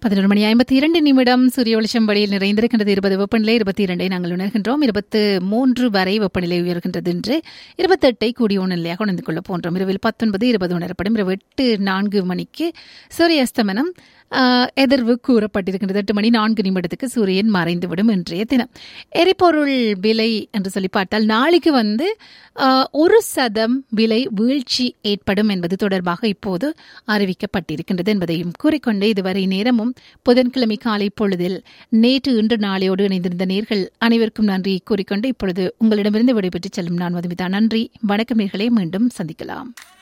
பதினொரு மணி ஐம்பத்தி இரண்டு நிமிடம் சூரிய வெளிச்சம் வழியில் நிறைந்திருக்கின்றது இருபது வெப்பநிலை இருபத்தி இரண்டை நாங்கள் உணர்கின்றோம் இருபத்து மூன்று வரை வெப்பநிலை உயர்கின்றது என்று இருபத்தெட்டை கூடிய உணர்நிலையாக உணர்ந்து கொள்ள போன்றோம் இரவில் பத்தொன்பது இருபது உணரப்படும் இரவு எட்டு நான்கு மணிக்கு சூரிய அஸ்தமனம் ஆஹ், எதிர்வு கூறப்பட்டிருக்கின்றது எட்டு மணி நான்கு நிமிடத்துக்கு சூரியன் மறைந்துவிடும் இன்றைய தினம் எரிபொருள் விலை என்று சொல்லி பார்த்தால் நாளைக்கு வந்து ஆஹ், ஒரு சதம் விலை வீழ்ச்சி ஏற்படும் என்பது தொடர்பாக இப்போது அறிவிக்கப்பட்டிருக்கின்றது என்பதையும் கூறிக்கொண்டு இதுவரை நேரமும் புதன்கிழமை காலை பொழுதில் நேற்று இன்று நாளையோடு இணைந்திருந்த நேர்கள் அனைவருக்கும் நன்றி கூறிக்கொண்டு இப்பொழுது உங்களிடமிருந்து விடைபெற்று செல்லும் நான் மதுமிதா நன்றி வணக்கம் நேர்களே மீண்டும் சந்திக்கலாம்